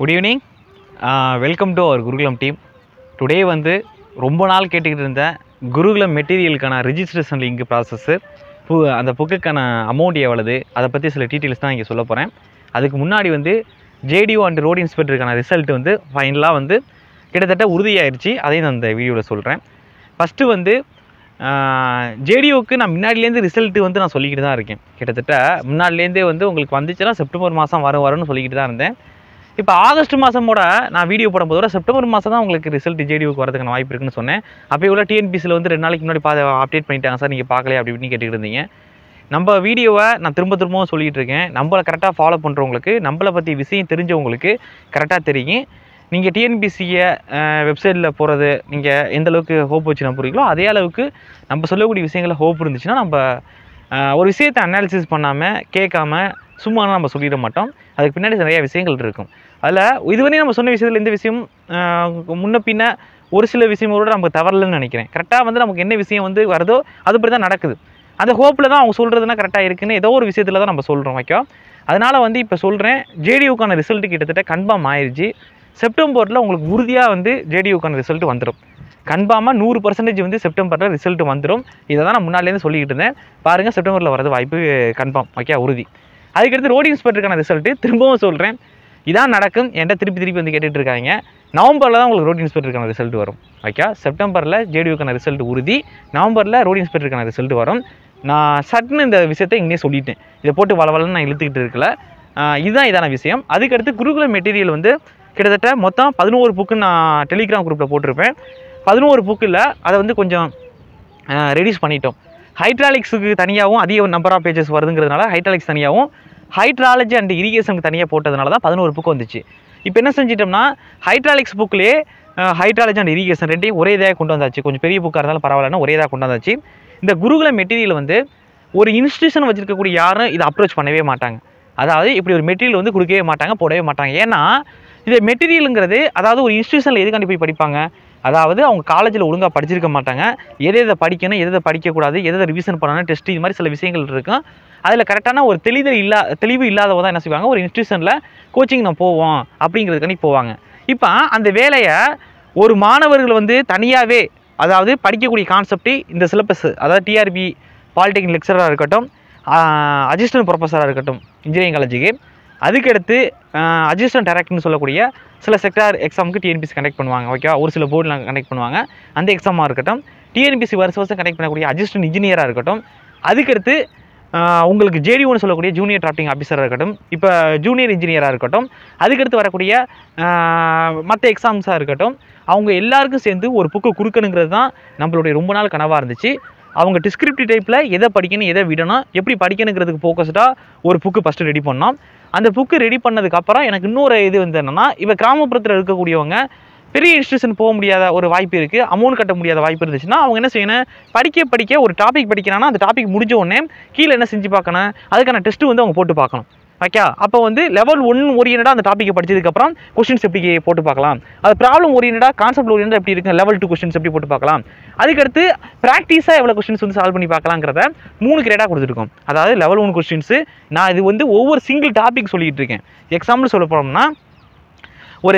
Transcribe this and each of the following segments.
good evening welcome to our Gurukulam team today வந்து ரொம்ப நாள் கேட்டுக்கிட்டு இருந்த குருகுலம் மெட்டீரியலுக்கான ரிஜிஸ்ட்ரேஷன் லிங்க் ப்ராசஸ்ஸு பு அந்த புக்குக்கான அமௌண்ட் எவ்வளவு அதை பற்றி சில டீட்டெயில்ஸ் தான் இங்கே சொல்ல போகிறேன் அதுக்கு முன்னாடி வந்து ஜேடிஓ அண்ட் ரோடு இன்ஸ்பெக்டருக்கான ரிசல்ட் வந்து ஃபைனலாக வந்து கிட்டத்தட்ட உறுதியாயிருச்சு அதையும் நான் இந்த வீடியோவில் சொல்கிறேன் ஃபஸ்ட்டு வந்து ஜேடிஓக்கு நான் முன்னாடிலேருந்து ரிசல்ட்டு வந்து நான் சொல்லிக்கிட்டு தான் இருக்கேன் கிட்டத்தட்ட முன்னாடிலேருந்தே வந்து உங்களுக்கு வந்துச்சுன்னா செப்டம்பர் மாதம் வரும் வரும்னு சொல்லிக்கிட்டு தான் இருந்தேன் இப்போ ஆகஸ்ட் மாதமோட நான் வீடியோ போடும்போதோட செப்டம்பர் மாதம் தான் உங்களுக்கு ரிசல்ட் ஜேடிஓக்கு வரதுக்கான வாய்ப்பு இருக்குன்னு சொன்னேன் அப்போ உள்ள டிஎன்பிசியில் வந்து ரெண்டு நாளைக்கு முன்னாடி பா அப்டேட் பண்ணிட்டாங்க சார் நீங்கள் பார்க்கலையா அப்படி இப்படின்னு கேட்டுக்கிட்டு இருந்தீங்க நம்ம வீடியோவை நான் திரும்ப திரும்பவும் சொல்லிகிட்டு இருக்கேன் நம்மளை கரெக்டாக ஃபாலோ பண்ணுறவங்களுக்கு நம்மளை பற்றி விஷயம் தெரிஞ்சவங்களுக்கு கரெக்டாக தெரியும் நீங்கள் டிஎன்பிசியை வெப்சைட்டில் போகிறது நீங்கள் எந்த அளவுக்கு ஹோப் வச்சு நம்புறீங்களோ அதே அளவுக்கு நம்ம சொல்லக்கூடிய விஷயங்களில் ஹோப் இருந்துச்சுன்னா நம்ம ஆஹ், ஒரு விஷயத்தை அனாலிசிஸ் பண்ணாமல் கேட்காம சும்மா நம்ம சொல்லிட மாட்டோம் அதுக்கு பின்னாடி நிறைய விஷயங்கள் இருக்கும் அதில் இதுவரையும் நம்ம சொன்ன விஷயத்தில் எந்த விஷயம் ஆஹ், முன்ன பின்ன ஒரு சில விஷயங்களோட நமக்கு தவறலன்னு நினைக்கிறேன் கரெக்டாக வந்து நமக்கு என்ன விஷயம் வந்து வருதோ அதுபடி தான் நடக்குது அந்த ஹோப்பில் தான் அவங்க சொல்கிறதுனா கரெக்டாக இருக்குன்னு ஏதோ ஒரு விஷயத்தில் தான் நம்ம சொல்கிறோம் ஓகே அதனால் வந்து இப்போ சொல்கிறேன் ஜேடியூக்கான ரிசல்ட் கிட்டத்தட்ட கன்ஃபார்ம் ஆயிடுச்சு செப்டம்பரில் உங்களுக்கு உறுதியாக வந்து ஜேடியூக்கான ரிசல்ட் வந்துடும் கன்ஃபார்மாக நூறு பர்சன்டேஜ் வந்து செப்டம்பரில் ரிசல்ட் வந்துடும் இதை தான் நான் முன்னாடிலேருந்து சொல்லிக்கிட்டு இருந்தேன் பாருங்கள் செப்டம்பரில் வரது வாய்ப்பு கன்ஃபார்ம் ஓகே உறுதி அதுக்கடுத்து ரோடு இன்ஸ்பெக்டருக்கான ரிசல்ட்டு திரும்பவும் சொல்கிறேன் இதான் நடக்கும் என்கிட்ட திருப்பி திருப்பி வந்து கேட்டுட்டு இருக்காங்க நவம்பரில் தான் உங்களுக்கு ரோடு இன்ஸ்பெக்டருக்கான ரிசல்ட் வரும் ஓகே செப்டம்பரில் ஜேடியூக்கான ரிசல்ட் உறுதி நவம்பரில் ரோடு இன்ஸ்பெக்டருக்கான ரிசல்ட் வரும் நான் சட்டுன்னு இந்த விஷயத்தை இங்கே சொல்லிட்டேன் இதை போட்டு வளவலன்னு நான் இழுத்துக்கிட்டு இருக்கல ஆஹ் இதுதான் இதான விஷயம் அதுக்கடுத்து குருகுலம் மெட்டீரியல் வந்து கிட்டத்தட்ட மொத்தம் பதினோரு புக்கு நான் டெலிகிராம் குரூப்பில் போட்டிருப்பேன் பதினோரு புக்கில் அதை வந்து கொஞ்சம் ரெடியூஸ் பண்ணிட்டோம் ஹைட்ராலிக்ஸுக்கு தனியாகவும் அதிக நம்பர் ஆஃப் பேஜஸ் வருதுங்கிறதுனால ஹைட்ராலிக்ஸ் தனியாகவும் ஹைட்ராலஜி அண்ட் இரிகேஷனுக்கு தனியாக போட்டதுனால தான் பதினோரு புக்கு வந்துச்சு இப்போ என்ன செஞ்சிட்டோம்னா ஹைட்ராலிக்ஸ் புக்லேயே ஹைட்ராலஜி அண்ட் இரிகேஷன் ரெண்டையும் ஒரே இதாக கொண்டு வந்தாச்சு கொஞ்சம் பெரிய புக்காக இருந்தாலும் பரவாயில்லன்னு ஒரே இதாக கொண்டு வந்தாச்சு இந்த குருகுல மெட்டீரியல் வந்து ஒரு இன்ஸ்டியூஷன் வச்சிருக்கக்கூடிய யாரும் இதை அப்ரோச் பண்ணவே மாட்டாங்க அதாவது இப்படி ஒரு மெட்டீரியல் வந்து கொடுக்கவே மாட்டாங்க போடவே மாட்டாங்க ஏன்னா இது மெட்டீரியலுங்கிறது அதாவது ஒரு இன்ஸ்டியூஷனில் எதுக்காண்டி போய் படிப்பாங்க அதாவது அவங்க காலேஜில் ஒழுங்காக படிச்சிருக்க மாட்டாங்க எதை எதை படிக்கணும் எதை எதை படிக்கக்கூடாது எதை எதை ரிவிஷன் பண்ணணும் டெஸ்ட் இது மாதிரி சில விஷயங்கள் இருக்கும் அதில் கரெக்டான ஒரு தெளிதல் இல்லா தெளிவு இல்லாதவங்க தான் என்ன செய்வாங்க ஒரு இன்ஸ்டியூஷனில் கோச்சிங் நான் போவோம் அப்படிங்கிறதுக்காண்டி போவாங்க இப்போ அந்த வேலையை ஒரு மாணவர்கள் வந்து தனியாகவே அதாவது படிக்கக்கூடிய கான்செப்ட்டு இந்த சிலபஸ் அதாவது டிஆர்பி பாலிடெக்னிக் லெக்சராக இருக்கட்டும் அசிஸ்டன்ட் ப்ரொஃபஸராக இருக்கட்டும் இன்ஜினியரிங் காலேஜுக்கு அதுக்கடுத்து அசிஸ்டன்ட் டைரக்டர்னு சொல்லக்கூடிய சில செக்டார் எக்ஸாமுக்கு டிஎன்பிசி கண்டக்ட் பண்ணுவாங்க ஓகே ஒரு சில போர்டில் கண்டக்ட் பண்ணுவாங்க அந்த எக்ஸாமாக இருக்கட்டும் டிஎன்பிசி வருஷம் வருஷம் கண்டக்ட் பண்ணக்கூடிய அசிஸ்டன்ட் இன்ஜினியராக இருக்கட்டும் அதுக்கடுத்து ஆஹ் உங்களுக்கு ஜேடிஓன்னு சொல்லக்கூடிய ஜூனியர் டிராஃப்டிங் ஆஃபீஸராக இருக்கட்டும் இப்போ ஜூனியர் இன்ஜினியராக இருக்கட்டும் அதுக்கடுத்து வரக்கூடிய மற்ற எக்ஸாம்ஸாக இருக்கட்டும் அவங்க எல்லாருக்கும் சேர்ந்து ஒரு புக்கு கொடுக்கணுங்கிறது தான் நம்மளுடைய ரொம்ப நாள் கனவாக இருந்துச்சு அவங்க டிஸ்கிரிப்டிவ் டைப்பில் எதை படிக்கணும் எதை விடணும் எப்படி படிக்கணுங்கிறதுக்கு ஃபோக்கஸ்டாக ஒரு புக்கு ஃபஸ்ட்டு ரெடி பண்ணோம் அந்த புக்கு ரெடி பண்ணதுக்கப்புறம் எனக்கு இன்னொரு இது வந்து என்னென்னா இப்போ கிராமப்புறத்தில் இருக்கக்கூடியவங்க பெரிய இன்ஸ்டியூஷன் போக முடியாத ஒரு வாய்ப்பு இருக்குது அமௌண்ட் கட்ட முடியாத வாய்ப்பு இருந்துச்சுன்னா அவங்க என்ன செய்யணும் படிக்க படிக்க ஒரு டாபிக் படிக்கிறாங்கன்னா அந்த டாபிக் முடிஞ்ச உடனே கீழே என்ன செஞ்சு பார்க்கணும் அதுக்கான டெஸ்ட்டு வந்து அவங்க போட்டு பார்க்கணும் ஓகே அப்போ வந்து லெவல் ஒன் ஓரியன்டாக அந்த டாப்பிக்கை படிச்சதுக்கப்புறம் கொஸ்டின்ஸ் எப்படி போட்டு பார்க்கலாம் அது ப்ராப்ளம் ஓரியன்டாக கான்செப்ட் ஓரியன்டாக எப்படி இருக்கு லெவல் டூ கொஸ்டின்ஸ் எப்படி போட்டு பார்க்கலாம் அதுக்கடுத்து ப்ராக்டிஸாக எவ்வளோ கொஸ்டின்ஸ் வந்து சால்வ் பண்ணி பார்க்கலாங்கிறத மூணு கிரேடாக கொடுத்துருக்கோம் அதாவது லெவல் ஒன் கொஸ்டின்ஸு நான் இது வந்து ஒவ்வொரு சிங்கிள் டாபிக் சொல்லிட்டு இருக்கேன் எக்ஸாம்பிள் சொல்ல போனோம்னா ஒரு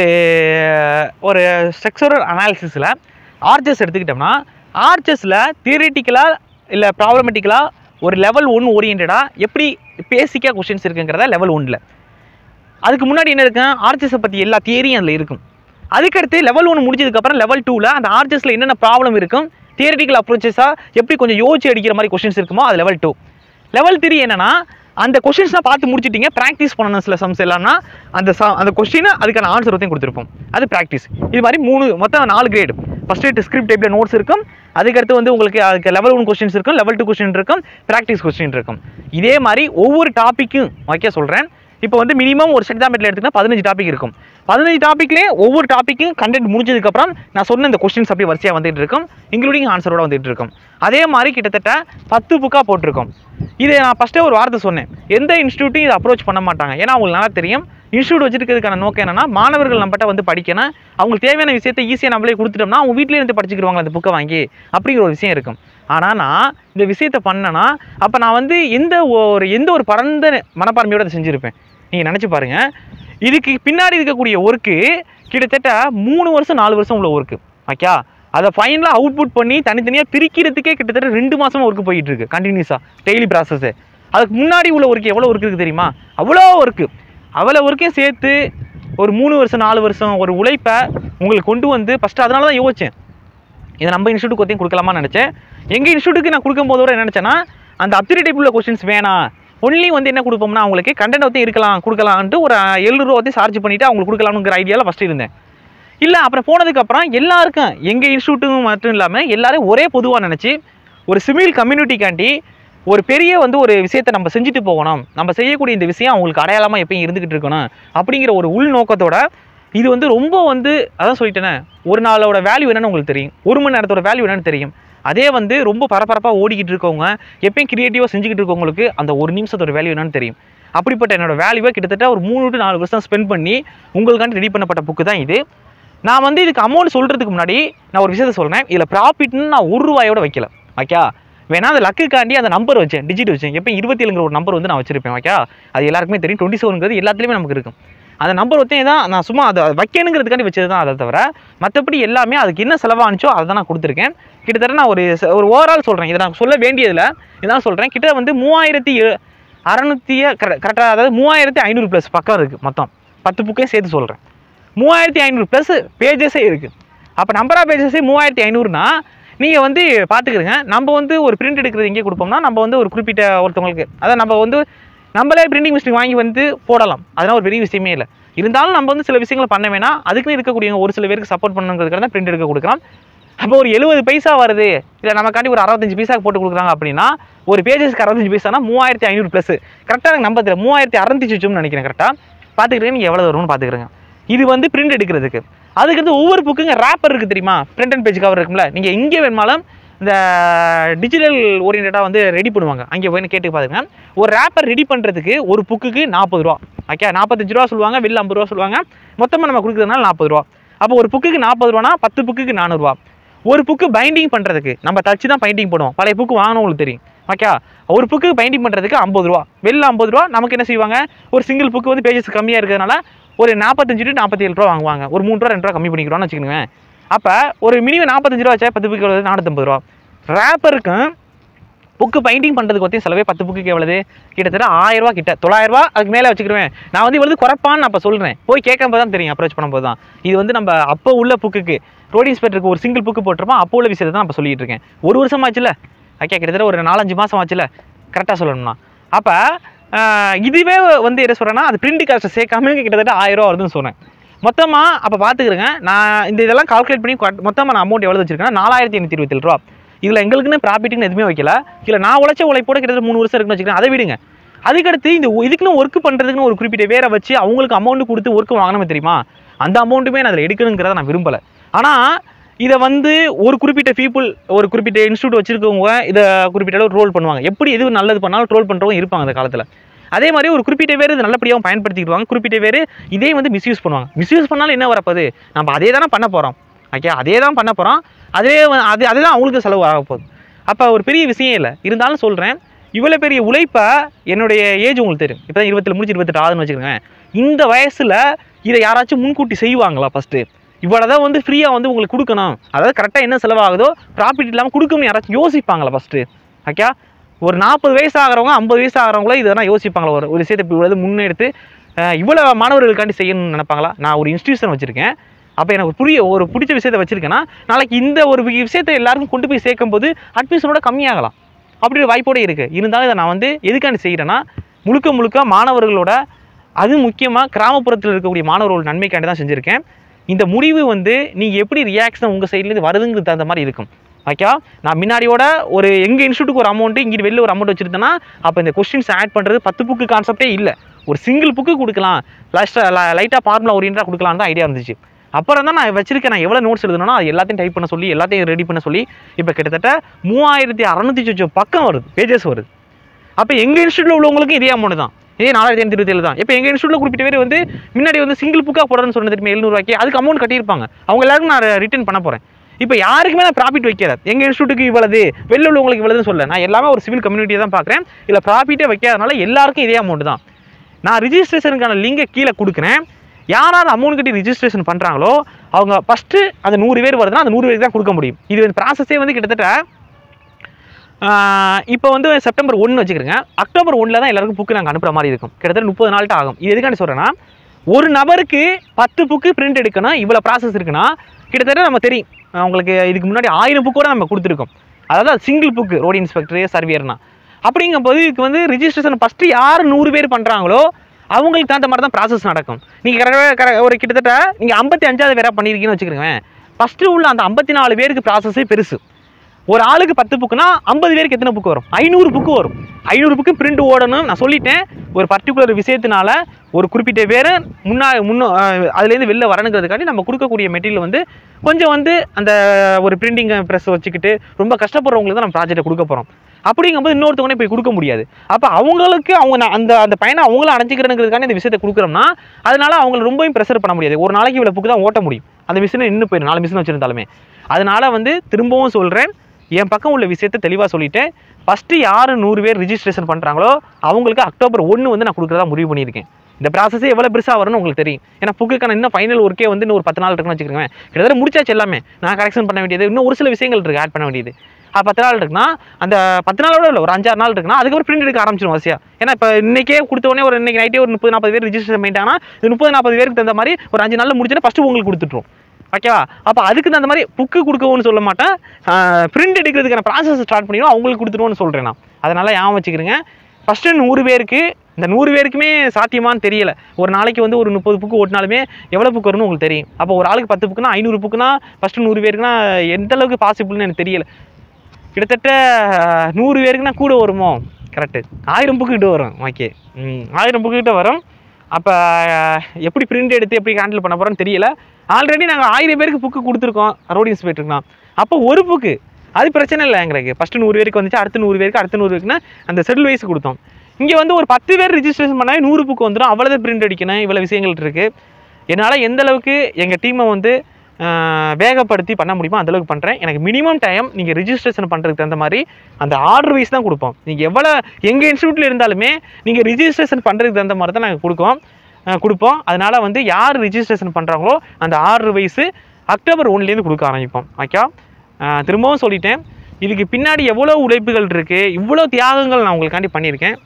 ஒரு செக்ஸுரல் அனாலிசிஸில் ஆர்ச்சஸ் எடுத்துக்கிட்டோம்னா ஆர்ச்சஸில் தியரிட்டிக்கலாக இல்லை ப்ராப்ளமெட்டிக்கலாக ஒரு லெவல் ஒன் ஓரியன்டாக எப்படி பேசிக்காக கொஷின்ஸ் இருக்குங்கிறத லெவல் ஒன்னில் அதுக்கு முன்னாடி என்ன இருக்கும் ஆர்ச்சஸை பற்றி எல்லா தியரியும் அதில் இருக்கும் அதுக்கடுத்து லெவல் ஒன்று முடிச்சதுக்கப்புறம் லெவல் டூவில் அந்த ஆர்ச்சஸில் என்னென்ன ப்ராப்ளம் இருக்கும் தியரிட்டிக்கல் அப்ரோச்சஸாக எப்படி கொஞ்சம் யோசிச்சு அடிக்கிற மாதிரி கொஷின்ஸ் இருக்குமோ அது லெவல் டூ லெவல் த்ரீ என்னன்னா அந்த கொஷின்ஸ்லாம் பார்த்து முடிச்சிட்டீங்க ப்ராக்டிஸ் பண்ணணும் சில சம்ஸ் எல்லாம்னா அந்த ச- அந்த கொஸ்டினை அதுக்கான ஆன்சர் ஒருத்தையும் கொடுத்துருப்போம் அது ப்ராக்டிஸ் இது மாதிரி மூணு மொத்தம் நாலு கிரேடு ஃபஸ்ட்டு டிஸ்கிரிப்ட் டைப்பில் நோட்ஸ் இருக்கும் அதுக்கடுத்து வந்து உங்களுக்கு அதுக்கு லெவல் ஒன் கொஸ்டின்ஸ் இருக்கும் லெவல் டூ கொஸ்டின் இருக்கும் ப்ராக்டிஸ் கொஸ்டின் இருக்கும் இதே மாதிரி ஒவ்வொரு டாப்பிக்கும் வைக்க சொல்கிறேன் இப்போ வந்து மினிமம் ஒரு செட் மெட்டில் எடுத்துக்கிட்டா பதினஞ்சு டாபிக் இருக்கும் பதினஞ்சு டாப்பிக்லேயே ஒவ்வொரு டாப்பிக்கும் கண்டென்ட் முடிஞ்சதுக்கப்புறம் நான் சொன்ன இந்த கொஸ்டின்ஸ் அப்படியே வரிசையாக வந்துட்டு இருக்கும் இன்க்ளூடிங் ஆன்சரோட வந்துட்டு இருக்கும் அதே மாதிரி கிட்டத்தட்ட பத்து புக்காக போட்டிருக்கோம் இதை நான் ஃபஸ்ட்டே ஒரு வார்த்தை சொன்னேன் எந்த இன்ஸ்டியூட்டையும் இதை அப்ரோச் பண்ண மாட்டாங்க ஏன்னா அவங்களுக்கு நல்லா தெரியும் இன்ஸ்டியூட் வச்சிருக்கிறதுக்கான நோக்கம் என்னன்னா மாணவர்கள் நம்மகிட்ட வந்து படிக்கணும் அவங்களுக்கு தேவையான விஷயத்தை ஈஸியாக நம்மளே கொடுத்துட்டோம்னா அவங்க வீட்டிலே இருந்து படிச்சுக்கிடுவாங்க அந்த புக்கை வாங்கி அப்படிங்கிற ஒரு விஷயம் இருக்கும் ஆனால் நான் இந்த விஷயத்தை பண்ணேன்னா அப்போ நான் வந்து எந்த ஒரு எந்த ஒரு பரந்த மனப்பான்மையோட அதை செஞ்சுருப்பேன் நீங்கள் நினச்சி பாருங்கள் இதுக்கு பின்னாடி இருக்கக்கூடிய ஒர்க்கு கிட்டத்தட்ட மூணு வருஷம் நாலு வருஷம் உள்ள ஒர்க்கு ஓகே அதை ஃபைனலாக அவுட்புட் பண்ணி தனித்தனியாக பிரிக்கிறதுக்கே கிட்டத்தட்ட ரெண்டு மாசமா ஒர்க்கு போயிட்டு இருக்கு கண்டினியூஸாக டெய்லி ப்ராசஸ்ஸு அதுக்கு முன்னாடி உள்ள ஒர்க்கு எவ்வளோ ஒர்க் இருக்குது தெரியுமா அவ்வளோ ஒர்க்கு அவ்வளோ ஒர்க்கையும் சேர்த்து ஒரு மூணு வருஷம் நாலு வருஷம் ஒரு உழைப்பை உங்களுக்கு கொண்டு வந்து ஃபஸ்ட்டு அதனால தான் யோசிச்சேன் இதை நம்ம இன்ஸ்டியூட்டுக்கு ஒருத்தையும் கொடுக்கலாமான்னு நினச்சேன் எங்கள் இன்ஸ்டியூட்டுக்கு நான் கொடுக்கும் போதோட என்ன நினச்சேன்னா அந்த அப்சரி டைப் உள்ள கொஸ்டின்ஸ் வேணாம் ஒன்லி வந்து என்ன கொடுப்போம்னா அவங்களுக்கு கண்டென்ட் வந்து இருக்கலாம் கொடுக்கலான்ட்டு ஒரு எழுநூறுவா வந்து சார்ஜ் பண்ணிவிட்டு அவங்களுக்கு கொடுக்கலாம்ங்கிற ஐடியாவில் ஃபஸ்ட்டு இருந்தேன் இல்லை அப்புறம் போனதுக்கப்புறம் எல்லாருக்கும் எங்கள் இன்ஸ்டியூட்டும் மட்டும் இல்லாமல் எல்லாரும் ஒரே பொதுவாக நினச்சி ஒரு சிவில் கம்யூனிட்டிக்காண்டி ஒரு பெரிய வந்து ஒரு விஷயத்தை நம்ம செஞ்சுட்டு போகணும் நம்ம செய்யக்கூடிய இந்த விஷயம் அவங்களுக்கு அடையாளமாக எப்பயும் இருந்துக்கிட்டு இருக்கணும் அப்படிங்கிற ஒரு உள்நோக்கத்தோட இது வந்து ரொம்ப வந்து அதான் சொல்லிட்டேனே ஒரு நாளோட வேல்யூ என்னன்னு உங்களுக்கு தெரியும் ஒரு மணி நேரத்தோட வேல்யூ என்னன்னு தெரியும் அதே வந்து ரொம்ப பரபரப்பாக ஓடிக்கிட்டு இருக்கவங்க எப்பயும் கிரியேட்டிவாக செஞ்சுக்கிட்டு இருக்கவங்களுக்கு அந்த ஒரு நிமிஷத்தோட வேல்யூ என்னன்னு தெரியும் அப்படிப்பட்ட என்னோட வேல்யூவை கிட்டத்தட்ட ஒரு மூணு டு நாலு வருஷம் ஸ்பெண்ட் பண்ணி உங்களுக்காண்டி ரெடி பண்ணப்பட்ட புக்கு தான் இது நான் வந்து இதுக்கு அமௌண்ட் சொல்கிறதுக்கு முன்னாடி நான் ஒரு விஷயத்த சொல்கிறேன் இதில் ப்ராஃபிட்னு நான் ஒரு ரூபாயோட வைக்கல ஓகே வேணா அந்த லக்குக்காண்டி அந்த நம்பர் வச்சேன் டிஜிட் வச்சேன் எப்போ இருபத்தி ஏழுங்கிற ஒரு நம்பர் வந்து நான் வச்சிருப்பேன் ஓகே அது எல்லாருக்குமே தெரியும் டுவெண்ட்டி செவனுங்கிறது எல்லாத்துலேயுமே நமக்கு இருக்கும் அந்த நம்பர் ஒத்தே தான் நான் சும்மா அதை வைக்கணுங்கிறதுக்காண்டி வச்சது தான் அதை தவிர மற்றபடி எல்லாமே அதுக்கு என்ன செலவானுச்சோ அதை தான் நான் கொடுத்துருக்கேன் கிட்டத்தட்ட நான் ஒரு ச- ஒரு ஓவரால் சொல்கிறேன் இதை நான் சொல்ல வேண்டியதில் இதான் சொல்கிறேன் கிட்ட வந்து மூவாயிரத்தி ஏ- அறநூற்றிய கரெக்டாக அதாவது மூவாயிரத்தி ஐநூறு ப்ளஸ் பக்கம் இருக்குது மொத்தம் பத்து புக்கையும் சேர்த்து சொல்கிறேன் மூவாயிரத்தி ஐநூறு ப்ளஸ் பேஜஸே இருக்குது அப்போ நம்பர் ஆஃப் பேஜஸே மூவாயிரத்தி ஐநூறுனா நீங்கள் வந்து பார்த்துக்கிறங்க நம்ம வந்து ஒரு பிரிண்ட் எடுக்கிறது எங்கே கொடுப்போம்னா நம்ம வந்து ஒரு குறிப்பிட்ட ஒருத்தவங்களுக்கு அதான் நம்ம வந்து நம்மளே பிரிண்டிங் மிஸ்டேக் வாங்கி வந்து போடலாம் அதெல்லாம் ஒரு பெரிய விஷயமே இல்லை இருந்தாலும் நம்ம வந்து சில விஷயங்களை பண்ண வேணாம் அதுக்குன்னு இருக்கக்கூடிய ஒரு சில பேருக்கு சப்போர்ட் பண்ணுங்கிறதுக்காக தான் பிரிண்ட் எடுக்க கொடுக்கலாம் அப்போ ஒரு எழுபது பைசா வருது இல்லை நமக்காண்டி ஒரு அறுபத்தஞ்சு பைசாக்கு போட்டு கொடுக்குறாங்க அப்படின்னா ஒரு பேஜஸ்க்கு அறுபத்தஞ்சு பைசானா மூவாயிரத்தி ஐநூறு ப்ளஸ் கரெக்டாக எனக்கு நம்ப தெரியல மூவாயிரத்தி அறுநூத்தி சுச்சும்னு நினைக்கிறேன் கரெக்டாக பார்த்துக்கிறேன் நீங்கள் எவ்வளோ வரும்னு பார்த்துக்கிறேங்க இது வந்து பிரிண்ட் எடுக்கிறதுக்கு அதுக்கு வந்து ஒவ்வொரு புக்குங்க ரேப்பர் இருக்குது தெரியுமா பிரிண்ட் அண்ட் பேஜ் கவர் இருக்கும்ல நீங்கள் எங்கே வேணுமாலும் இந்த டிஜிட்டல் ஓரியன்டாக வந்து ரெடி பண்ணுவாங்க அங்கே போய் கேட்டு பாருங்க ஒரு ரேப்பர் ரெடி பண்ணுறதுக்கு ஒரு புக்குக்கு நாற்பது ரூபா ஓகே நாற்பத்தஞ்சு ரூபா சொல்லுவாங்க வெளில ஐம்பது ரூபா சொல்லுவாங்க மொத்தமாக நம்ம கொடுக்குறதுனால நாற்பது ரூபா அப்போ ஒரு புக்குக்கு நாற்பது ரூபானா பத்து புக்குக்கு நானூறுரூவா ஒரு புக்கு பைண்டிங் பண்ணுறதுக்கு நம்ம தச்சு தான் பைண்டிங் பண்ணுவோம் பழைய புக்கு வாங்கினவங்களுக்கு தெரியும் ஓகே ஒரு புக்கு பைண்டிங் பண்ணுறதுக்கு ஐம்பது ரூபா வெளில ஐம்பது ரூபா நமக்கு என்ன செய்வாங்க ஒரு சிங்கிள் புக்கு வந்து பேஜஸ் கம்மியாக இருக்கிறதுனால ஒரு நாற்பத்தஞ்சு டு நாற்பத்தி ஏழு ரூபா வாங்குவாங்க ஒரு மூணு ரூபா ரெண்டு ரூபா கம்மி பண்ணிக்கிறோம்னு வச்சுக்கோங்க அப்போ ஒரு மினிமம் நாற்பத்தஞ்சு ரூபா வச்சா பத்து புக்கு எவ்வளவு நானூற்றம்பது ரூபா ரேப்பருக்கும் புக்கு பைண்டிங் பண்ணுறதுக்கு ஒத்தையும் செலவே பத்து புக்குக்கு எவ்வளவு கிட்டத்தட்ட ஆயிரம் ரூபா கிட்ட தொள்ளாயிரம் ரூபா அதுக்கு மேலே வச்சுக்கிருவேன் நான் வந்து இவ்வளவு குறைப்பான்னு நான் இப்போ சொல்கிறேன் போய் கேட்கும்போது தான் தெரியும் அப்ரோச் பண்ணும்போது தான் இது வந்து நம்ம அப்போ உள்ள புக்குக்கு ரோட் இன்ஸ்பெக்டருக்கு ஒரு சிங்கிள் புக்கு போட்டிருப்போம் அப்போ உள்ள விஷயத்தை தான் இப்போ சொல்லிட்டு இருக்கேன் ஒரு வருஷம் ஆச்சுல ஓகே கிட்டத்தட்ட ஒரு நாலஞ்சு மாதம் ஆச்சுல கரெக்டாக சொல்லணும்னா அப்போ இதுவே வந்து என்ன சொல்கிறேன்னா அது பிரிண்ட் காஸ்ட்டை சேர்க்காம கிட்டத்தட்ட ஆயிரம் ரூபா வருதுன்னு சொன்னேன் மொத்தமாக அப்போ பார்த்துக்கிறேங்க நான் இந்த இதெல்லாம் கால்குலேட் பண்ணி மொத்தமாக நான் அமௌண்ட் எவ்வளோ வச்சிருக்கேன்னா நாலாயிரத்தி எண்ணூற்றி இருபத்தேழு ரூபா இதில் எங்களுக்குன்னு ப்ராஃபிட்னு எதுவுமே வைக்கல இல்லை நான் உழைச்ச உழைப்போட கிட்டத்தட்ட மூணு வருஷம் இருக்குன்னு வச்சுக்கிறேன் அதை விடுங்க அதுக்கடுத்து இந்த ஒ- இதுக்குன்னு ஒர்க் பண்ணுறதுக்குன்னு ஒரு குறிப்பிட்ட வேற வச்சு அவங்களுக்கு அமௌண்ட் கொடுத்து ஒர்க் வாங்கணுமே தெரியுமா அந்த அமௌண்ட்டுமே நான் அதில் எடுக்கணுங்கிறத நான் விரும்பலை ஆனால் இதை வந்து ஒரு குறிப்பிட்ட பீப்புள் ஒரு குறிப்பிட்ட இன்ஸ்டியூட் வச்சிருக்கவங்க இதை குறிப்பிட்ட அளவு ரோல் பண்ணுவாங்க எப்படி எது நல்லது பண்ணாலும் ட்ரோல் பண்ணுறவங்க இருப்பாங்க அந்த காலத்தில் அதே மாதிரி ஒரு குறிப்பிட்ட பேர் இது நல்லபடியாகவும் பயன்படுத்திக்கிடுவாங்க குறிப்பிட்ட பேர் இதே வந்து மிஸ்யூஸ் பண்ணுவாங்க மிஸ்யூஸ் பண்ணாலும் என்ன வரப்போகுது நம்ம அதே தானே பண்ண போகிறோம் ஓகே அதே தான் பண்ண போகிறோம் அதே வ- அது அதுதான் அவங்களுக்கு செலவு ஆக போகுது அப்போ ஒரு பெரிய விஷயம் இல்லை இருந்தாலும் சொல்கிறேன் இவ்வளோ பெரிய உழைப்பை என்னுடைய ஏஜ் உங்களுக்கு தெரியும் இப்போ தான் இருபத்தில் முடிச்சு இருபத்தெட்டு ஆகுதுன்னு வச்சுக்கோங்க இந்த வயசில் இதை யாராச்சும் முன்கூட்டி செய்வாங்களா ஃபஸ்ட்டு இவ்வளோ தான் வந்து ஃப்ரீயாக வந்து உங்களுக்கு கொடுக்கணும் அதாவது கரெக்டாக என்ன செலவாகுதோ ப்ராஃபிட் இல்லாமல் கொடுக்கணும்னு யாராச்சும் யோசிப்பாங்களா ஃபஸ்ட்டு ஓகே ஒரு நாற்பது வயசு ஆகிறவங்க ஐம்பது வயசு ஆகிறவங்கள இதெல்லாம் யோசிப்பாங்களா ஒரு ஒரு விஷயத்தை இப்படி இவ்வளவு முன்னெடுத்து அஹ், இவ்வளோ மாணவர்களுக்காண்டி செய்யணும்னு நினைப்பாங்களா நான் ஒரு இன்ஸ்டியூஷன் வச்சுருக்கேன் அப்போ எனக்கு புரிய ஒரு பிடிச்ச விஷயத்தை வச்சுருக்கேன்னா நாளைக்கு இந்த ஒரு வி- விஷயத்தை எல்லாருக்கும் கொண்டு போய் சேர்க்கும் போது அட்மிஷனோட கம்மியாகலாம் அப்படி ஒரு வாய்ப்போட இருக்குது இருந்தாலும் இதை நான் வந்து எதுக்காண்டி செய்கிறேன்னா முழுக்க முழுக்க மாணவர்களோட அது முக்கியமாக கிராமப்புறத்தில் இருக்கக்கூடிய மாணவர்களோட நன்மைக்காண்டி தான் செஞ்சுருக்கேன் இந்த முடிவு வந்து நீங்கள் எப்படி ரியாக்ஷன் உங்கள் சைட்லேருந்து வருதுங்கிறது தகுந்த மாதிரி இருக்கும் ஓகே நான் முன்னாடியோட ஒரு எங்கள் இன்ஸ்டியூட்டுக்கு ஒரு அமௌண்ட்டு இங்கிட்டு வெளில ஒரு அமௌண்ட் வச்சுருந்தேன்னா அப்போ இந்த கொஸ்டின்ஸ் ஆட் பண்ணுறது பத்து புக்கு கான்செப்டே இல்லை ஒரு சிங்கிள் புக்கு கொடுக்கலாம் லைட்டாக லைட்டாக ஃபார்முலா ஓரியண்டாக கொடுக்கலான்னு தான் ஐடியா இருந்துச்சு அப்புறம் தான் நான் வச்சிருக்கேன் நான் எவ்வளோ நோட்ஸ் எழுதணும்னா அது எல்லாத்தையும் டைப் பண்ண சொல்லி எல்லாத்தையும் ரெடி பண்ண சொல்லி இப்போ கிட்டத்தட்ட மூவாயிரத்தி அறநூற்றி சொச்சம் பக்கம் வருது பேஜஸ் வருது அப்போ எங்கள் இன்ஸ்டியூட்டில் உள்ளவங்களுக்கும் இதே அமௌண்ட் தான் இதே நாலாயிரத்தி ஐநூற்றி இருபத்தேழு தான் இப்போ எங்கள் இன்ஸ்டியூட்டில் குறிப்பிட்ட பேர் வந்து முன்னாடி வந்து சிங்கிள் புக்காக போடுறேன்னு சொன்னது திரும்ப எழுநூறுவாய்க்கு அதுக்கு அமௌண்ட் கட்டியிருப்பாங்க அவங்க எல்லாருக்கும் நான் ரிட்டர்ன் பண்ண போகிறேன் இப்போ யாருக்குமே நான் ப்ராஃபிட் வைக்கல எங்கள் இன்ஸ்டியூட்டுக்கு இவ்வளவு வெளில உள்ளவங்களுக்கு இவ்வளவுன்னு சொல்ல நான் எல்லாமே ஒரு சிவில் கம்யூனிட்டியை தான் பார்க்குறேன் இல்லை ப்ராஃபிட்டே வைக்காதனால எல்லாருக்கும் இதே அமௌண்ட் தான் நான் ரிஜிஸ்ட்ரேஷனுக்கான லிங்கை கீழே கொடுக்குறேன் யாராவது அமௌண்ட் கட்டி ரிஜிஸ்ட்ரேஷன் பண்ணுறாங்களோ அவங்க ஃபஸ்ட்டு அந்த நூறு பேர் வருதுன்னா அந்த நூறு பேருக்கு தான் கொடுக்க முடியும் இது வந்து ப்ராசஸே வந்து கிட்டத்தட்ட இப்போ வந்து செப்டம்பர் ஒன்று வச்சுக்கிறேங்க அக்டோபர் ஒன்றில் தான் எல்லாருக்கும் புக்கு நாங்கள் அனுப்புகிற மாதிரி இருக்கும் கிட்டத்தட்ட முப்பது நாள்கிட்ட ஆகும் இது எதுக்காண்டி சொல்கிறேன்னா ஒரு நபருக்கு பத்து புக்கு பிரிண்ட் எடுக்கணும் இவ்வளோ ப்ராசஸ் இருக்குன்னா கிட்டத்தட்ட நம்ம தெரியும் அஹ் உங்களுக்கு இதுக்கு முன்னாடி ஆயிரம் புக்கோட நம்ம கொடுத்துருக்கோம் அதாவது சிங்கிள் புக்கு ரோடு இன்ஸ்பெக்டர் சர்வியர்னா அப்படிங்கும்போது இதுக்கு வந்து ரிஜிஸ்ட்ரேஷன் ஃபஸ்ட்டு யார் நூறு பேர் பண்ணுறாங்களோ அவங்களுக்கு தகுந்த மாதிரி தான் ப்ராசஸ் நடக்கும் நீங்கள் கரெக்டாக கரெ ஒரு கிட்டத்தட்ட நீங்கள் ஐம்பத்தி அஞ்சாவது பேராக பண்ணியிருக்கீங்கன்னு வச்சுக்கிறேங்க ஃபஸ்ட்டு உள்ள அந்த ஐம்பத்தி நாலு பேருக்கு ப்ராசஸே பெருசு ஒரு ஆளுக்கு பத்து புக்குனா ஐம்பது பேருக்கு எத்தனை புக்கு வரும் ஐநூறு புக்கு வரும் ஐநூறு புக்கு பிரிண்ட் ஓடணும் நான் சொல்லிட்டேன் ஒரு பர்டிகுலர் விஷயத்தினால ஒரு குறிப்பிட்ட பேர் முன்னா முன்னோ அஹ் அதுலேருந்து வெளில வரணுங்கிறதுக்காண்டி நம்ம கொடுக்கக்கூடிய மெட்டீரியல் வந்து கொஞ்சம் வந்து அந்த ஒரு பிரிண்டிங் ப்ரெஸ் வச்சுக்கிட்டு ரொம்ப கஷ்டப்படுறவங்களுக்கு தான் நம்ம ப்ராஜெக்ட்டை கொடுக்க போகிறோம் அப்படிங்கும்போது இன்னொருத்தவனே போய் கொடுக்க முடியாது அப்போ அவங்களுக்கு அவங்க ந- அந்த அந்த பையனை அவங்களும் அடைஞ்சிக்கிறனுங்கிறதுக்கான இந்த விஷயத்தை கொடுக்குறோம்னா அதனால அவங்கள ரொம்பவும் ப்ரெஷர் பண்ண முடியாது ஒரு நாளைக்கு இவ்வளோ புக்கு தான் ஓட்ட முடியும் அந்த மிஷினை நின்று போயிடும் நாலு மிஷின் வச்சிருந்தாலுமே அதனால வந்து திரும்பவும் சொல்கிறேன் என் பக்கம் உள்ள விஷயத்தை தெளிவாக சொல்லிட்டேன் ஃபஸ்ட்டு யார் நூறு பேர் ரிஜிஸ்ட்ரேஷன் பண்ணுறாங்களோ அவங்களுக்கு அக்டோபர் ஒன்று வந்து நான் கொடுக்குறதா முடிவு பண்ணியிருக்கேன் இந்த ப்ராசஸே எவ்வளோ பெருசாக வரும்னு உங்களுக்கு தெரியும் ஏன்னா புக்குக்கான இன்னும் ஃபைனல் ஒர்க்கே வந்து இன்னும் ஒரு பத்து நாள் இருக்குன்னு வச்சுக்கோங்க கிட்டத்தட்ட முடிச்சாச்சு எல்லாமே நான் கரெக்ஷன் பண்ண வேண்டியது இன்னும் ஒரு சில விஷயங்கள் இருக்குது ஆட் பண்ண வேண்டியது அது பத்து நாள் இருக்குன்னா அந்த பத்து நாளோட இல்லை ஒரு அஞ்சாறு நாள் இருக்குன்னா அதுக்கப்புறம் பிரிண்ட் எடுக்க ஆரம்பிச்சிடும் வசியா ஏன்னா இப்போ இன்னைக்கே கொடுத்த உடனே ஒரு இன்னைக்கு நைட்டே ஒரு முப்பது நாற்பது பேர் ரிஜிஸ்டர் பண்ணிட்டாங்கன்னா இது முப்பது நாற்பது பேருக்கு தகுந்த மாதிரி ஒரு அஞ்சு நாளில் முடிச்சுட்டு ஃபஸ்ட்டு உங்களுக்கு கொடுத்துட்ரும் ஓகேவா அப்போ அதுக்கு தகுந்த மாதிரி புக்கு கொடுக்கவும் சொல்ல மாட்டேன் பிரிண்ட் எடுக்கிறதுக்கான ப்ராசஸ் ஸ்டார்ட் பண்ணிடும் அவங்களுக்கு கொடுத்துருவோன்னு சொல்கிறேன் நான் அதனால் ஞாபகம் வச்சுக்கிறேங்க ஃபஸ்ட்டு நூறு பேருக்கு இந்த நூறு பேருக்குமே சாத்தியமான்னு தெரியல ஒரு நாளைக்கு வந்து ஒரு முப்பது புக்கு ஓட்டினாலுமே எவ்வளோ புக்கு வரும்னு உங்களுக்கு தெரியும் அப்போ ஒரு ஆளுக்கு பத்து புக்குனா ஐநூறு புக்குனா ஃபஸ்ட்டு நூறு பேருக்குனா எந்த அளவுக்கு பாசிபிள்னு எனக்கு தெரியல கிட்டத்தட்ட அஹ், நூறு பேருக்குனா கூட வருமோ கரெக்டு ஆயிரம் புக்கு கிட்ட வரும் ஓகே ம் ஆயிரம் புக்கு கிட்ட வரும் அப்போ எப்படி பிரிண்ட் எடுத்து எப்படி ஹேண்டில் பண்ண போகிறோன்னு தெரியல ஆல்ரெடி நாங்கள் ஆயிரம் பேருக்கு புக்கு கொடுத்துருக்கோம் ரோடு இன்ஸ்பெக்டருக்குனா அப்போ ஒரு புக்கு அது பிரச்சனை இல்லை எங்களுக்கு ஃபஸ்ட்டு நூறு பேருக்கு வந்துச்சு அடுத்த நூறு பேருக்கு அடுத்த நூறு பேருக்குன்னா அந்த செட்டில் வைஸ் கொடுத்தோம் இங்கே வந்து ஒரு பத்து பேர் ரிஜிஸ்ட்ரேஷன் பண்ணாலே நூறு புக்கு வந்துடும் அவ்வளோதான் பிரிண்ட் அடிக்கணும் இவ்வளோ விஷயங்கள் இருக்குது என்னால் எந்த அளவுக்கு எங்கள் டீமை வந்து ஆஹ், வேகப்படுத்தி பண்ண முடியுமோ அந்த அளவுக்கு பண்ணுறேன் எனக்கு மினிமம் டைம் நீங்கள் ரிஜிஸ்ட்ரேஷன் பண்ணுறதுக்கு தகுந்த மாதிரி அந்த ஆர்டர் வைஸ் தான் கொடுப்போம் நீங்கள் எவ்வளோ எங்கள் இன்ஸ்டியூட்டில் இருந்தாலுமே நீங்கள் ரிஜிஸ்ட்ரேஷன் பண்ணுறதுக்கு தகுந்த மாதிரி தான் நாங்கள் கொடுக்கோம் ஆஹ், கொடுப்போம் அதனால் வந்து யார் ரிஜிஸ்ட்ரேஷன் பண்ணுறாங்களோ அந்த ஆர்டர் வைஸு அக்டோபர் ஒன்லேருந்து கொடுக்க ஆரம்பிப்போம் ஓகே திரும்பவும் சொல்லிட்டேன் இதுக்கு பின்னாடி எவ்வளோ உழைப்புகள் இருக்குது இவ்வளோ தியாகங்கள் நான் உங்களுக்காண்டி பண்ணியிருக்கேன்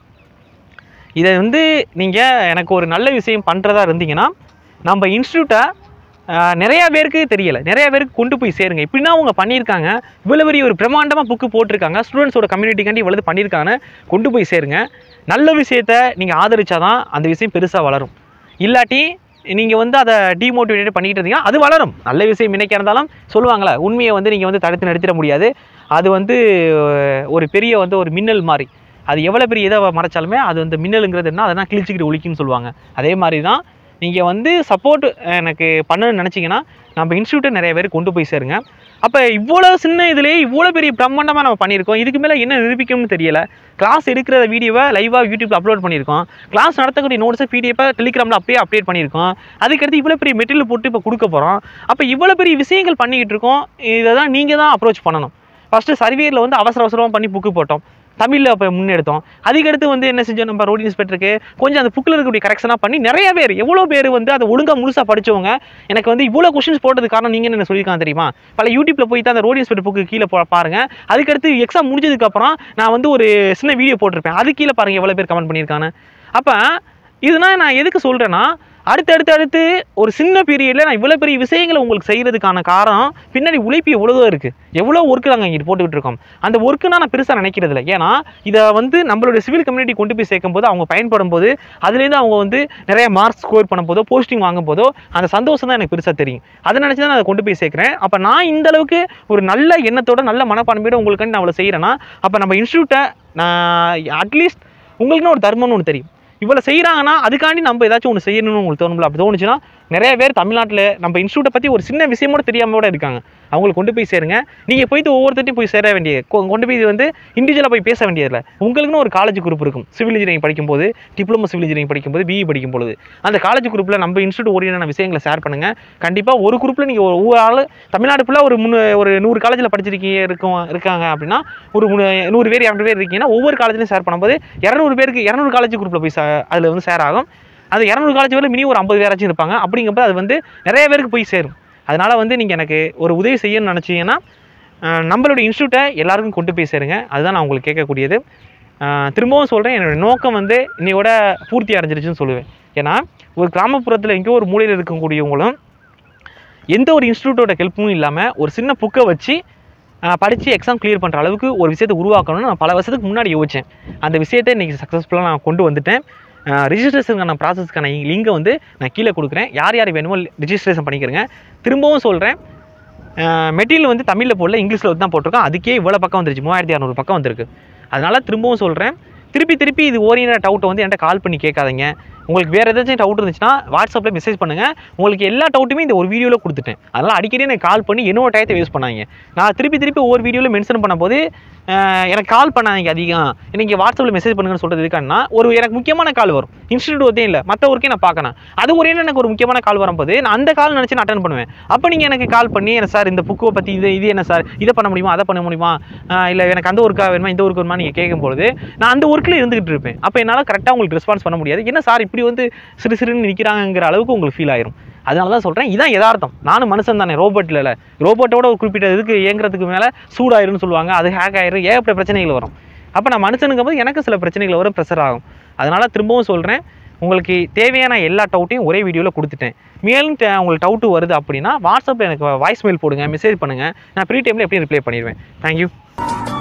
இதை வந்து நீங்கள் எனக்கு ஒரு நல்ல விஷயம் பண்ணுறதா இருந்தீங்கன்னா நம்ம இன்ஸ்டியூட்டை நிறையா பேருக்கு தெரியலை நிறைய பேருக்கு கொண்டு போய் சேருங்க இப்படின்னா அவங்க பண்ணியிருக்காங்க இவ்வளோ பெரிய ஒரு பிரம்மாண்டமாக புக்கு போட்டிருக்காங்க ஸ்டூடெண்ட்ஸோட கம்யூனிட்டிக்காண்டி இவ்வளவு பண்ணியிருக்காங்க கொண்டு போய் சேருங்க நல்ல விஷயத்த நீங்கள் ஆதரிச்சாதான் அந்த விஷயம் பெருசாக வளரும் இல்லாட்டி நீங்கள் வந்து அதை டீமோட்டிவேட் பண்ணிக்கிட்டு இருந்தீங்கன்னா அது வளரும் நல்ல விஷயம் இன்னைக்கு இருந்தாலும் சொல்லுவாங்களே உண்மையை வந்து நீங்கள் வந்து தடுத்து நிறுத்திட முடியாது அது வந்து அஹ், ஒரு பெரிய வந்து ஒரு மின்னல் மாதிரி அது எவ்வளோ பெரிய இதை மறைச்சாலுமே அது வந்து மின்னலுங்கிறது என்ன அதெல்லாம் கிழிச்சிக்கிட்டு ஒழிக்குன்னு சொல்லுவாங்க அதே மாதிரி தான் நீங்கள் வந்து சப்போர்ட் எனக்கு பண்ணணும்னு நினச்சிங்கன்னா நம்ம இன்ஸ்டியூட்டை நிறைய பேர் கொண்டு போய் சேருங்க அப்போ இவ்வளோ சின்ன இதுலேயே இவ்வளோ பெரிய பிரம்மாண்டமாக நம்ம பண்ணியிருக்கோம் இதுக்கு மேலே என்ன நிரூபிக்கணும்னு தெரியல கிளாஸ் எடுக்கிற வீடியோவை லைவாக யூடியூப்ல அப்லோட் பண்ணியிருக்கோம் கிளாஸ் நடத்தக்கூடிய நோட்ஸை பிடிஎஃபை டெலிகிராமில் அப்படியே அப்டேட் பண்ணியிருக்கோம் அதுக்கடுத்து இவ்வளோ பெரிய மெட்டீரியல் போட்டு இப்போ கொடுக்க போகிறோம் அப்போ இவ்வளோ பெரிய விஷயங்கள் பண்ணிக்கிட்டு இருக்கோம் இதை தான் நீங்கள் தான் அப்ரோச் பண்ணணும் ஃபஸ்ட்டு சர்வேரில் வந்து அவசர அவசரமாக பண்ணி புக்கு போட்டோம் தமிழில் இப்போ முன்னெடுத்தோம் அதுக்கடுத்து வந்து என்ன செஞ்சோம் நம்ம ரோட் இன்ஸ்பெக்டருக்கு கொஞ்சம் அந்த புக்கில் இருக்கக்கூடிய கரெக்ஷனாக பண்ணி நிறைய பேர் எவ்வளோ பேர் வந்து அதை ஒழுங்காக முழுசாக படிச்சவங்க எனக்கு வந்து இவ்வளோ கொஷின்ஸ் போட்டது காரணம் நீங்கள் என்ன சொல்லியிருக்காங்க தெரியுமா பல யூடியூப்பில் போயிட்டு அந்த ரோட் இன்ஸ்பெக்டர் புக்கு கீழே போ பாருங்க அதுக்கடுத்து எக்ஸாம் முடிஞ்சதுக்கப்புறம் நான் வந்து ஒரு சின்ன வீடியோ போட்டிருப்பேன் அது கீழே பாருங்க எவ்வளோ பேர் கமெண்ட் பண்ணியிருக்காங்க அப்போ இதுனா நான் எதுக்கு சொல்கிறேன்னா அடுத்து அடுத்து அடுத்து ஒரு சின்ன பீரியடில் நான் இவ்வளோ பெரிய விஷயங்களை உங்களுக்கு செய்கிறதுக்கான காரணம் பின்னாடி உழைப்பு எவ்வளவோ இருக்குது எவ்வளோ ஒர்க்கு நாங்கள் இங்கே போட்டுக்கிட்டு இருக்கோம் அந்த ஒர்க்குனா நான் பெருசாக நினைக்கிறது இல்லை ஏன்னா இதை வந்து நம்மளுடைய சிவில் கம்யூனிட்டி கொண்டு போய் சேர்க்கும் போது அவங்க பயன்படும் போது அதுலேருந்து அவங்க வந்து நிறைய மார்க்ஸ் ஸ்கோர் பண்ணும் போதோ போஸ்டிங் வாங்கும் போதோ அந்த சந்தோஷம் தான் எனக்கு பெருசாக தெரியும் அதை நினச்சி தான் நான் அதை கொண்டு போய் சேர்க்குறேன் அப்போ நான் இந்த அளவுக்கு ஒரு நல்ல எண்ணத்தோட நல்ல மனப்பான்மையோட உங்களுக்கு நான் அவ்வளோ செய்கிறேன்னா அப்போ நம்ம இன்ஸ்டியூட்டை நான் அட்லீஸ்ட் உங்களுக்குன்னு ஒரு தர்மம்னு ஒன்று தெரியும் இவ்வளோ செய்கிறாங்கன்னா அதுக்காண்டி நம்ம ஏதாச்சும் ஒன்று செய்யணும்னு உங்களுக்கு தோணும்ல அப்படி தோணுச்சுன்னா நிறைய பேர் தமிழ்நாட்டில் நம்ம இன்ஸ்டியூட்டை பற்றி ஒரு சின்ன விஷயம் கூட தெரியாம கூட இருக்காங்க அவங்களுக்கு கொண்டு போய் சேருங்க நீங்கள் போயிட்டு ஒவ்வொருத்தையும் போய் சேர வேண்டிய கொ- கொண்டு போய் இது வந்து இண்டிவிஜுவலாக போய் பேச வேண்டியதில்லை உங்களுக்குன்னு ஒரு காலேஜ் குரூப் இருக்கும் சிவில் இன்ஜினியரிங் படிக்கும்போது டிப்ளமோ சிவில் இன்ஜினியரிங் படிக்கும்போது பிஇ படிக்கும் பொழுது அந்த காலேஜ் குரூப்பில் நம்ம இன்ஸ்டியூட் ஓரியன்டான விஷயங்களை ஷேர் பண்ணுங்கள் கண்டிப்பாக ஒரு குரூப்பில் நீங்கள் ஒவ்வொரு ஆள் தமிழ்நாடு ஃபுல்லாக ஒரு முன்னூ ஒரு நூறு காலேஜில் படிச்சிருக்கீங்க இருக்கும் இருக்காங்க அப்படின்னா ஒரு முன்னூ- நூறு பேர் இரநூறு பேர் இருக்கீங்கன்னா ஒவ்வொரு காலேஜ்லையும் ஷேர் பண்ணும்போது இரநூறு பேருக்கு இரநூறு காலேஜ் குரூப்பில் போய் அதில் வந்து ஷேர் ஆகும் அது இரநூறு காலேஜ் வரை மினிமம் ஒரு ஐம்பது பேராச்சும் இருப்பாங்க அப்படிங்கும்போது அது வந்து நிறைய பேருக்கு போய் சேரும் அதனால் வந்து நீங்கள் எனக்கு ஒரு உதவி செய்யணும்னு நினச்சிங்கன்னா நம்மளுடைய இன்ஸ்டியூட்டை எல்லாருக்கும் கொண்டு போய் சேருங்க அதுதான் நான் உங்களுக்கு கேட்கக்கூடியது அஹ் திரும்பவும் சொல்கிறேன் என்னோட நோக்கம் வந்து இன்னையோட பூர்த்தி அடைஞ்சிருச்சுன்னு சொல்லுவேன் ஏன்னா ஒரு கிராமப்புறத்தில் எங்கேயோ ஒரு மூலையில் இருக்கக்கூடியவங்களும் எந்த ஒரு இன்ஸ்டியூட்டோட ஹெல்ப்பும் இல்லாமல் ஒரு சின்ன புக்கை வச்சு படித்து எக்ஸாம் கிளியர் பண்ணுற அளவுக்கு ஒரு விஷயத்தை உருவாக்கணும்னு நான் பல வருஷத்துக்கு முன்னாடி யோசித்தேன் அந்த விஷயத்தை இன்றைக்கி சக்ஸஸ்ஃபுல்லாக நான் கொண்டு வந்துட்டேன் ரிஜிஸ்ட்ரேஷனுக்கான ப்ராசஸ்க்கான லிங்கை வந்து நான் கீழே கொடுக்குறேன் யார் யார் வேணுமோ ரிஜிஸ்ட்ரேஷன் பண்ணிக்கிறேங்க திரும்பவும் சொல்கிறேன் மெட்டீரியல் வந்து தமிழில் போடல இங்கிலீஷில் வந்து தான் போட்டிருக்கோம் அதுக்கே இவ்வளோ பக்கம் வந்துருச்சு மூவாயிரத்தி இரநூறு பக்கம் வந்திருக்கு அதனால் திரும்பவும் சொல்கிறேன் திருப்பி திருப்பி இது ஓரியன்ட் டவுட்டை வந்து என்கிட்ட கால் பண்ணி கேட்காதீங்க உங்களுக்கு வேறு ஏதாச்சும் டவுட் இருந்துச்சுன்னா வாட்ஸ்அப்பில் மெசேஜ் பண்ணுங்கள் உங்களுக்கு எல்லா டவுட்டுமே இந்த ஒரு வீடியோவில் கொடுத்துட்டேன் அதனால் அடிக்கடி எனக்கு கால் பண்ணி என்னோட டயத்தை வேஸ்ட் பண்ணாங்க நான் திருப்பி திருப்பி ஒவ்வொரு வீடியோவில் மென்ஷன் பண்ணும்போது அஹ், எனக்கு கால் பண்ணாதீங்க அதிகம் நீங்கள் வாட்ஸ்அப்பில் மெசேஜ் பண்ணுங்கன்னு சொல்கிறது இருக்கான்னா ஒரு எனக்கு முக்கியமான கால் வரும் இன்ஸ்டியூட் ஒத்தே இல்லை மற்ற ஒர்க்கே நான் பார்க்கணும் அது ஒரு என்ன எனக்கு ஒரு முக்கியமான கால் வரும்போது நான் அந்த கால் நினச்சி நான் அட்டன் பண்ணுவேன் அப்போ நீங்கள் எனக்கு கால் பண்ணி என்ன சார் இந்த புக்கை பற்றி இது இது என்ன சார் இதை பண்ண முடியுமா அதை பண்ண முடியுமா இல்லை எனக்கு அந்த ஒர்க்காக வேணுமா இந்த ஒர்க் வேணுமா நீங்கள் கேட்கும்போது நான் அந்த ஒர்க்கில் இருந்துகிட்டு இருப்பேன் அப்போ என்னால் கரெக்டாக உங்களுக்கு ரெஸ்பான்ஸ் பண்ண முடியாது என்ன சார் இப்படி வந்து சிறு சிறுன்னு நிற்கிறாங்கிற அளவுக்கு உங்களுக்கு ஃபீல் ஆயிரும் அதனால தான் சொல்கிறேன் இதான் யதார்த்தம் நானும் மனுஷன் தானே ரோபோட்டில் இல்லை ரோபோட்டோட ஒரு குறிப்பிட்ட இதுக்கு இயங்குறதுக்கு மேலே சூடாயிரும்னு சொல்லுவாங்க அது ஹேக் ஆயிரும் ஏகப்பட்ட பிரச்சனைகள் வரும் அப்போ நான் மனுஷனுக்கும் போது எனக்கு சில பிரச்சனைகள் வரும் ப்ரெஷர் ஆகும் அதனால் திரும்பவும் சொல்கிறேன் உங்களுக்கு தேவையான எல்லா டவுட்டையும் ஒரே வீடியோவில் கொடுத்துட்டேன் மேலும் தே- உங்களுக்கு டவுட்டு வருது அப்படின்னா வாட்ஸ்அப்பில் எனக்கு வாய்ஸ் மெயில் போடுங்க மெசேஜ் பண்ணுங்கள் நான் ஃப்ரீ டைமில் எப்படியும் ரிப்ளை பண்ணிடுவேன் தேங்க்யூ